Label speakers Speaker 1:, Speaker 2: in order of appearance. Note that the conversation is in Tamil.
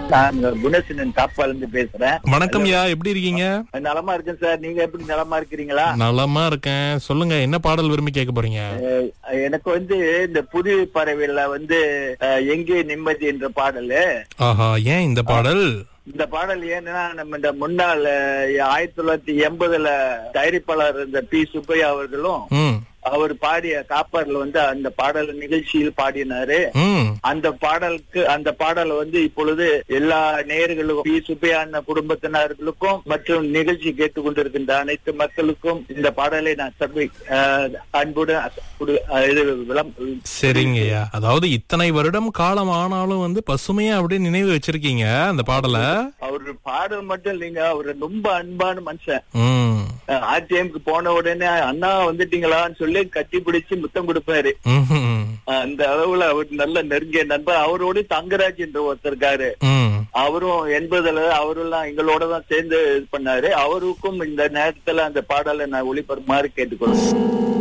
Speaker 1: நான் குணசீலன் காப்பால இருந்து பேசுறேன்
Speaker 2: வணக்கம் யா எப்படி இருக்கீங்க
Speaker 1: நலமா இருக்கேன் சார் நீங்க எப்படி நலமா இருக்கிறீங்களா
Speaker 2: நலமா இருக்கேன் சொல்லுங்க என்ன பாடல் விரும்பி கேட்க போறீங்க
Speaker 1: அஹ், எனக்கு வந்து இந்த புது பறவைல வந்து அஹ், எங்கே நிம்மதி என்ற பாடலு
Speaker 2: ஆஹா ஏன் இந்த பாடல்
Speaker 1: இந்த பாடல் ஏன்னா நம்ம இந்த முன்னாள் அஹ், ஆயிரத்தி தொள்ளாயிரத்தி எண்பதுல தயாரிப்பாளர் இந்த பி சுப்பையா அவர்களும்
Speaker 2: ம்
Speaker 1: அவர் பாடிய காப்பர்ல வந்து அந்த பாடல் நிகழ்ச்சியில் பாடினாரு
Speaker 2: ம்
Speaker 1: அந்த பாடலுக்கு அந்த பாடல் வந்து இப்பொழுது எல்லா நேயர்களுக்கும் பி சுப்பையான குடும்பத்தினர்களுக்கும் மற்றும் நிகழ்ச்சி கேட்டுக்கொண்டிருக்கின்ற அனைத்து மக்களுக்கும் இந்த பாடலை நான் சர்வை அன்புடன் அச- குடு- அஹ், இது விளம்
Speaker 2: சரிங்கய்யா அதாவது இத்தனை வருடம் காலம் ஆனாலும் வந்து பசுமையா அப்படியே நினைவு வச்சிருக்கீங்க அந்த பாடலை
Speaker 1: அவர் பாடல் மட்டும் இல்லைங்க அவர் ரொம்ப அன்பான மனுஷன்
Speaker 2: ம்
Speaker 1: ஆர்டிஎம்க்கு போன உடனே அண்ணா வந்துட்டீங்களான்னு சொல்லி கட்டி பிடிச்சு முத்தம் கொடுப்பாரு
Speaker 2: ம்ஹும்.
Speaker 1: அந்த அளவுல அவர் நல்ல நெருங்கிய நண்பர் அவரோட தங்கராஜ் என்ற ஒருத்தர் இருக்காரு
Speaker 2: ம்
Speaker 1: அவரும் எண்பதுல அவரெல்லாம் எங்களோட தான் சேர்ந்து இது பண்ணாரு அவருக்கும் இந்த நேரத்துல அந்த பாடலை நான் ஒளிபரப்புமாறு கேட்டுக்கொள்றேன்